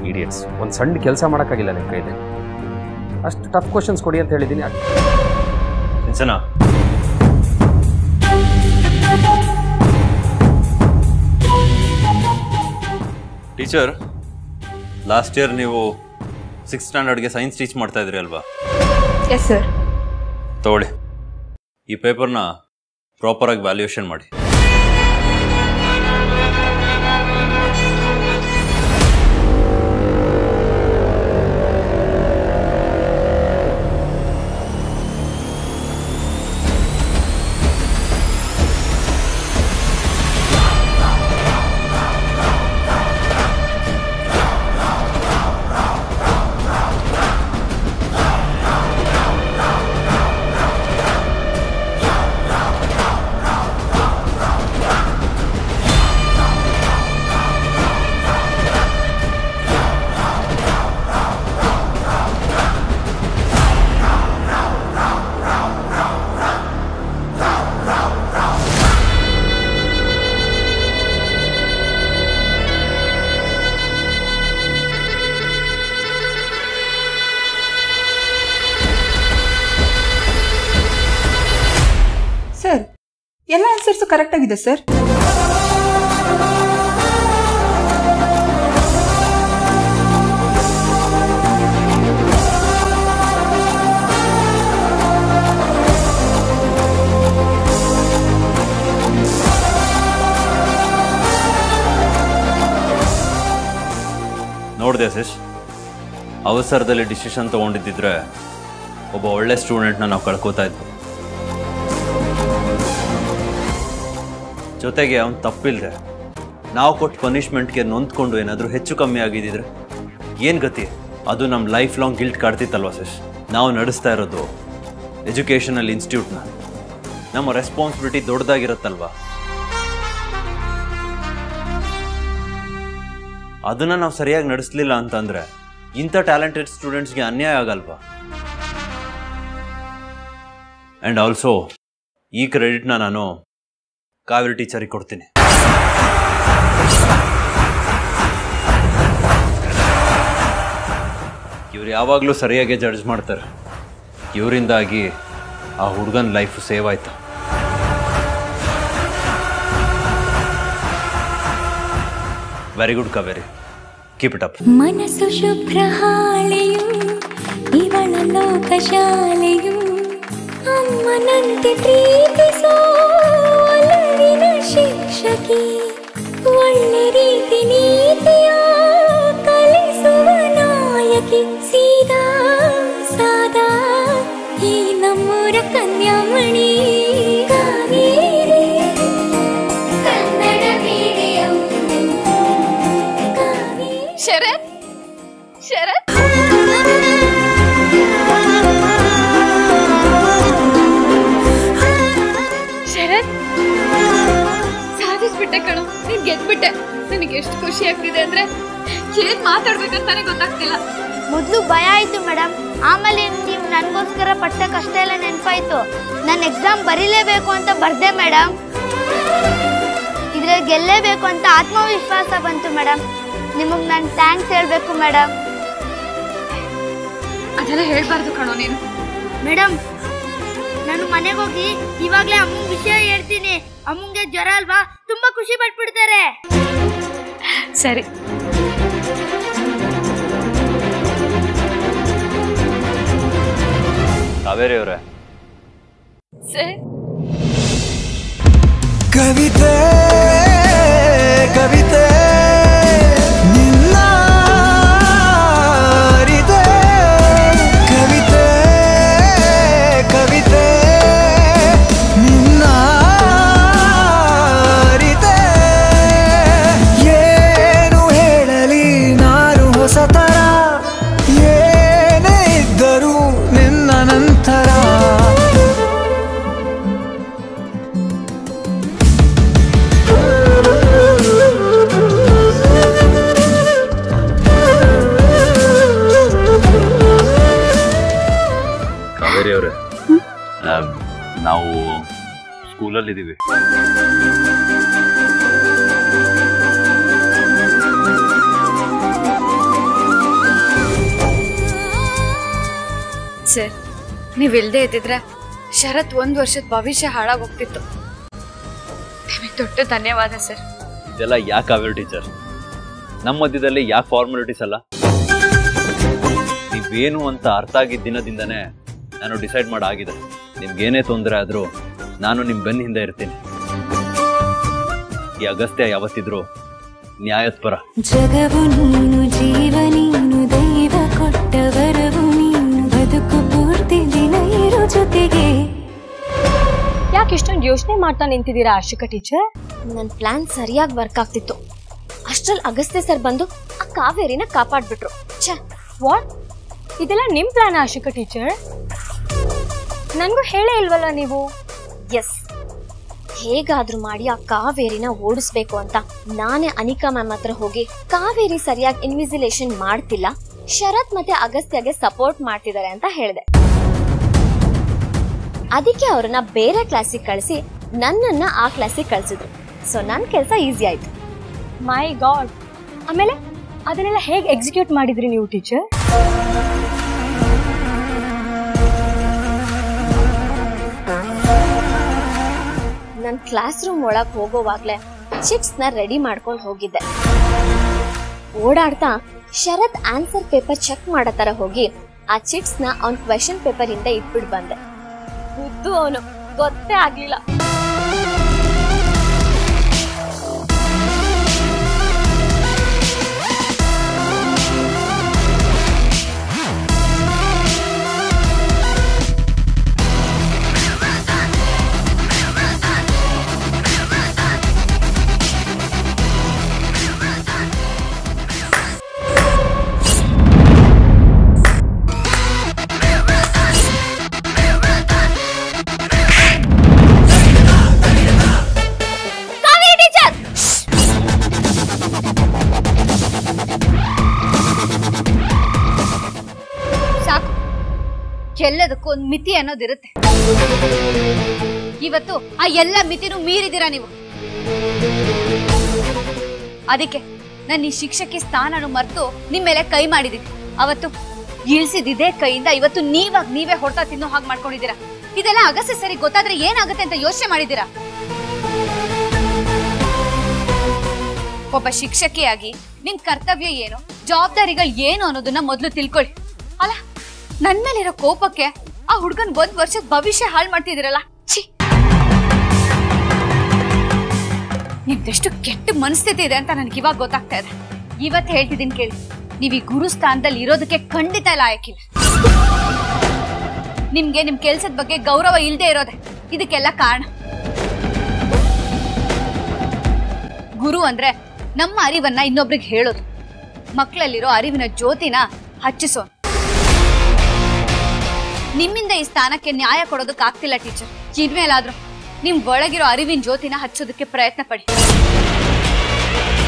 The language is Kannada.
ಇಡಿಯಟ್ಸ್ ಒಂದು ಸಣ್ಣ ಕೆಲಸ ಮಾಡೋಕ್ಕಾಗಿಲ್ಲ ನಿಮ್ಮ ಕೈಲಿ ಅಷ್ಟು ಟಫ್ ಕ್ವಶನ್ಸ್ ಕೊಡಿ ಅಂತ ಹೇಳಿದ್ದೀನಿ ಸಿಂಚನ ಟೀಚರ್ ಲಾಸ್ಟ್ ಇಯರ್ ನೀವು ಸಿಕ್ಸ್ ಸ್ಟ್ಯಾಂಡರ್ಡ್ಗೆ ಸೈನ್ಸ್ ಟೀಚ್ ಮಾಡ್ತಾ ಇದ್ರಿ ಅಲ್ವಾ ಎಸ್ ಸರ್ ತಗೊಳ್ಳಿ ಈ ಪೇಪರ್ನ ಪ್ರಾಪರಾಗಿ ವ್ಯಾಲ್ಯೂಯೇಷನ್ ಮಾಡಿ ಸರ್ ಎಲ್ಲ ಆನ್ಸರ್ಸು ಕರೆಕ್ಟ್ ಆಗಿದೆ ಸರ್ ನೋಡಿದೆ ಸಿಶ್ ಅವಸರದಲ್ಲಿ ಡಿಸಿಷನ್ ತೊಗೊಂಡಿದ್ದಿದ್ರೆ ಒಬ್ಬ ಒಳ್ಳೆ ಸ್ಟೂಡೆಂಟ್ನ ನಾವು ಕಳ್ಕೊತಾ ಇದ್ವಿ ಜೊತೆಗೆ ಅವ್ನು ತಪ್ಪಿಲ್ದೆ ನಾವು ಕೊಟ್ಟ ಪನಿಷ್ಮೆಂಟ್ಗೆ ನೊಂದ್ಕೊಂಡು ಏನಾದರೂ ಹೆಚ್ಚು ಕಮ್ಮಿ ಆಗಿದ್ದಿದ್ರೆ ಏನು ಗತಿ ಅದು ನಮ್ಮ ಲೈಫ್ ಲಾಂಗ್ ಗಿಲ್ಟ್ ಕಾಡ್ತಿತ್ತಲ್ವ ಸಿಶ್ ನಾವು ನಡೆಸ್ತಾ ಇರೋದು ಎಜುಕೇಷನಲ್ ಇನ್ಸ್ಟಿಟ್ಯೂಟ್ನ ನಮ್ಮ ರೆಸ್ಪಾನ್ಸಿಬಿಲಿಟಿ ದೊಡ್ಡದಾಗಿರುತ್ತಲ್ವಾ ಅದನ್ನ ನಾವು ಸರಿಯಾಗಿ ನಡೆಸಲಿಲ್ಲ ಅಂತಂದ್ರೆ ಇಂಥ ಟ್ಯಾಲೆಂಟೆಡ್ ಸ್ಟೂಡೆಂಟ್ಸ್ಗೆ ಅನ್ಯಾಯ ಆಗಲ್ವಾ ಆ್ಯಂಡ್ ಆಲ್ಸೋ ಈ ಕ್ರೆಡಿಟ್ನ ನಾನು ಕಾವೇರಿ ಟೀಚರಿಗೆ ಕೊಡ್ತೀನಿ ಇವ್ರು ಯಾವಾಗಲೂ ಸರಿಯಾಗಿ ಜಡ್ಜ್ ಮಾಡ್ತಾರೆ ಇವರಿಂದಾಗಿ ಆ ಹುಡುಗನ ಲೈಫ್ ಸೇವ್ ಆಯ್ತು very good Kaveri keep it up ಮನಸ್ಸು ಶುಭ್ರ ಹಾಳೆಯು ಇವಳ ಲೋಕಶಾಲೆಯು ಅಮ್ಮನಂತೆ ಪ್ರೀತಿಸೋ ಒಲವಿನ ಶಿಕ್ಷಕಿ ಒಳ್ಳೆ ರೀತಿ ನೀತಿಯ ಕಲಿಸುವ ನಾಯಕಿ ಸೀದಾ ಸಾದಾ ಈ ನಮ್ಮೂರ ಕನ್ಯಾಮಣಿ ಕಾವೇರಿ ಕನ್ನಡ ಮೀಡಿಯಂ ಶರತ್ ಶರತ್ ಶರತ್ ಸಾಧಿಸ್ಬಿಟ್ಟೆ ಕಣು ನೀನ್ ಗೆದ್ಬಿಟ್ಟೆ ನನಗೆ ಎಷ್ಟು ಖುಷಿ ಆಗ್ತಿದೆ ಅಂದ್ರೆ ಏನ್ ಮಾತಾಡ್ಬೇಕಂತಾನೆ ಗೊತ್ತಾಗ್ತಿಲ್ಲ ಮೊದಲು ಭಯ ಆಯ್ತು ಮೇಡಮ್ ಆಮೇಲೆ ನೀವು ನನಗೋಸ್ಕರ ಪಟ್ಟ ಕಷ್ಟ ಎಲ್ಲ ನೆನಪಾಯ್ತು ನಾನು ಎಕ್ಸಾಮ್ ಬರೀಲೇಬೇಕು ಅಂತ ಬರ್ದೆ ಮೇಡಮ್ ಇದ್ರಲ್ಲಿ ಗೆಲ್ಲೇಬೇಕು ಅಂತ ಆತ್ಮವಿಶ್ವಾಸ ಬಂತು ಮೇಡಮ್ ನಿಮಗೆ ನಾನು ಥ್ಯಾಂಕ್ಸ್ ಹೇಳಬೇಕು ಮೇಡಮ್ ಅದೆಲ್ಲ ಹೇಳ್ಬಾರ್ದು ಕಣೋ ನೀನು ಮೇಡಮ್ ನಾನು ಮನೆಗೆ ಹೋಗಿ ಇವಾಗಲೇ ಅಮ್ಮಂಗೆ ವಿಷಯ ಹೇಳ್ತೀನಿ ಅಮ್ಮಂಗೆ ಜ್ವರ ಅಲ್ವಾ ತುಂಬಾ ಖುಷಿ ಪಟ್ಬಿಡ್ತಾರೆ ಸರಿ ಕಾವೇರಿ ಅವರೇ ಸರ್ ಕವಿತೆ ಕವಿತೆ ನಿನ್ನ ಅರಿತೆ ಕವಿತೆ ಕವಿತೆ ನಿನ್ನ ಅರಿತೆ ಏನು ಹೇಳಲಿ ನಾನು ಹೊಸತರ ಏನೇ ಇದ್ದರೂ ನಿನ್ನ ನಂತರ ಕಾವೇರಿ ಅವರೇ ನಾವು ಸ್ಕೂಲಲ್ಲಿದ್ದೀವಿ ಸರ್ ನೀವಿಲ್ದೇ ಇದ್ದಿದ್ರೆ ಶರತ್ ಒಂದ್ ವರ್ಷದ ಭವಿಷ್ಯ ಹಾಳಾಗೋಗ್ತಿತ್ತು ನಿಮಗೆ ದೊಡ್ಡ ಧನ್ಯವಾದ ಸರ್ ಇದೆಲ್ಲ ಯಾಕೆ ಆವೇರು ಟೀಚರ್ ನಮ್ಮ ಮಧ್ಯದಲ್ಲಿ ಯಾಕೆ ಫಾರ್ಮಾಲಿಟೀಸ್ ಅಲ್ಲ ನೀವೇನು ಅಂತ ಅರ್ಥ ಆಗಿದ್ದ ದಿನದಿಂದನೇ ನಾನು ಡಿಸೈಡ್ ಮಾಡಾಗಿದೆ ನಿಮ್ಗೇನೇ ತೊಂದರೆ ಆದರೂ ನಾನು ನಿಮ್ಮ ಬೆನ್ನ ಹಿಂದೆ ಇರ್ತೀನಿ ಈ ಅಗಸ್ತ್ಯ ಯಾವತ್ತಿದ್ರು ನ್ಯಾಯದ ಪರ ಜಗವು ನೀನು ಜೀವ ನೀನು ದೈವ ಕೊಟ್ಟ ವರವು ನೀನು ಬದುಕು ಪೂರ್ತಿ ದಿನ ಇರೋ ಜೊತೆಗೆ ಯಾಕೆ ಇಷ್ಟೊಂದು ಯೋಚನೆ ಮಾಡ್ತಾ ನಿಂತಿದ್ದೀರಾ ಆಶಿಕ ಟೀಚರ್ ನನ್ನ ಪ್ಲಾನ್ ಸರಿಯಾಗಿ ವರ್ಕ್ ಆಗ್ತಿತ್ತು ಅಷ್ಟ್ರಲ್ಲಿ ಅಗಸ್ತ್ಯ ಸರ್ ಬಂದು ಆ ಕಾವೇರಿನ ಕಾಪಾಡ್ಬಿಟ್ರು ಛೆ ವಾಟ್ ಇದೆಲ್ಲ ನಿಮ್ ಪ್ಲಾನ್ ಆಶಿಕ ಟೀಚರ್ ನನ್ಗೂ ಹೇಳೇ ಇಲ್ವಲ್ಲ ನೀವು ಎಸ್ ಹೇಗಾದ್ರೂ ಮಾಡಿ ಆ ಕಾವೇರಿನ ಓಡಿಸ್ಬೇಕು ಅಂತ ನಾನೇ ಅನಿಕಾ ಮ್ಯಾಮ್ ಹತ್ರ ಹೋಗಿ ಕಾವೇರಿ ಸರಿಯಾಗಿ ಇನ್ವಿಸಿಲೇಷನ್ ಮಾಡ್ತಿಲ್ಲ ಶರತ್ ಮತ್ತೆ ಅಗಸ್ತ್ಯಗೆ ಸಪೋರ್ಟ್ ಮಾಡ್ತಿದ್ದಾರೆ ಅಂತ ಹೇಳಿದೆ ಅದಕ್ಕೆ ಅವ್ರನ್ನ ಬೇರೆ ಕ್ಲಾಸಿಗೆ ಕಳಿಸಿ ನನ್ನನ್ನ ಆ ಕ್ಲಾಸಿಗೆ ಕಳ್ಸಿದ್ರು ಸೊ ನನ್ನ ಕೆಲಸ ಈಸಿ ಆಯ್ತು ಮೈ ಗಾಡ್ ಆಮೇಲೆ ಅದನ್ನೆಲ್ಲ ಹೇಗೆ ಎಕ್ಸಿಕ್ಯೂಟ್ ಮಾಡಿದ್ರಿ ನೀವು ಟೀಚರ್ ನನ್ನ ಕ್ಲಾಸ್ ರೂಮ್ ಒಳಗೆ ಹೋಗೋವಾಗ್ಲೇ ಚಿಟ್ಸ್ ನ ರೆಡಿ ಮಾಡ್ಕೊಂಡು ಹೋಗಿದ್ದೆ ಓಡಾಡ್ತಾ ಶರತ್ ಆನ್ಸರ್ ಪೇಪರ್ ಚೆಕ್ ಮಾಡೋ ತರ ಹೋಗಿ ಆ ಚಿಟ್ಸ್ ನ ಅವ್ನ್ ಕ್ವೆಶನ್ ಪೇಪರ್ ಹಿಂದೆ ಇಟ್ಬಿಟ್ಟು ಬಂದೆ ಬುದ್ದು ಅವನು ಗೊತ್ತೇ ಆಗ್ಲಿಲ್ಲ ಸಾಕು ಎಲ್ಲದಕ್ಕೂ ಒಂದು ಮಿತಿ ಅನ್ನೋದಿರುತ್ತೆ ಇವತ್ತು ಆ ಎಲ್ಲ ಮಿತಿನೂ ಮೀರಿದ್ದೀರಾ ನೀವು ಅದಕ್ಕೆ ನಾನು ಈ ಶಿಕ್ಷಕಿ ಸ್ಥಾನನು ಮರೆತು ನಿಮ್ಮ ಮೇಲೆ ಕೈ ಮಾಡಿದ್ದೀನಿ ಅವತ್ತು ಇಳಿಸಿದಿದೆ ಕೈಯಿಂದ ಇವತ್ತು ನೀವಾಗ ನೀವೇ ಹೊಡ್ತಾ ತಿನ್ನೋ ಹಾಗೆ ಮಾಡ್ಕೊಂಡಿದ್ದೀರಾ ಇದೆಲ್ಲ ಅಗಸ್ಯ ಸರಿ ಗೊತ್ತಾದ್ರೆ ಏನಾಗುತ್ತೆ ಅಂತ ಯೋಚನೆ ಮಾಡಿದ್ದೀರಾ ಒಬ್ಬ ಶಿಕ್ಷಕಿಯಾಗಿ ನಿಮ್ ಕರ್ತವ್ಯ ಏನು ಜವಾಬ್ದಾರಿಗಳು ಏನು ಅನ್ನೋದನ್ನ ಮೊದಲು ತಿಳ್ಕೊಳ್ಳಿ ಅಲ್ಲ ನನ್ ಮೇಲಿರೋ ಕೋಪಕ್ಕೆ ಆ ಹುಡ್ಗನ್ ಒಂದ್ ವರ್ಷದ ಭವಿಷ್ಯ ಹಾಳು ಮಾಡ್ತಿದ್ದೀರಲ್ಲ ಛೀ ನಿಮ್ದೆಷ್ಟು ಕೆಟ್ಟ ಮನಸ್ಥಿತಿ ಇದೆ ಅಂತ ನನ್ಗೆ ಇವಾಗ ಗೊತ್ತಾಗ್ತಾ ಇದೆ ಇವತ್ತು ಹೇಳ್ತಿದ್ದೀನಿ ಕೇಳಿ ನೀವ್ ಈ ಗುರು ಸ್ಥಾನದಲ್ಲಿ ಇರೋದಕ್ಕೆ ಖಂಡಿತ ಲಾಯಕ್ಕಿಲ್ಲ ನಿಮ್ಗೆ ನಿಮ್ ಕೆಲ್ಸದ ಬಗ್ಗೆ ಗೌರವ ಇಲ್ಲದೆ ಇರೋದೆ ಇದಕ್ಕೆಲ್ಲ ಕಾರಣ ಗುರು ಅಂದ್ರೆ ನಮ್ಮ ಅರಿವನ್ನ ಇನ್ನೊಬ್ರಿಗೆ ಹೇಳೋದು ಮಕ್ಕಳಲ್ಲಿರೋ ಅರಿವಿನ ಜ್ಯೋತಿನ ಹಚ್ಚಿಸೋನು ನಿಮ್ಮಿಂದ ಈ ಸ್ಥಾನಕ್ಕೆ ನ್ಯಾಯ ಕೊಡೋದಕ್ಕಾಗ್ತಿಲ್ಲ ಟೀಚರ್ ಇನ್ಮೇಲಾದ್ರೂ ನಿಮ್ ಒಳಗಿರೋ ಅರಿವಿನ ಜ್ಯೋತಿನ ಹಚ್ಚೋದಕ್ಕೆ ಪ್ರಯತ್ನ ಪಡಿ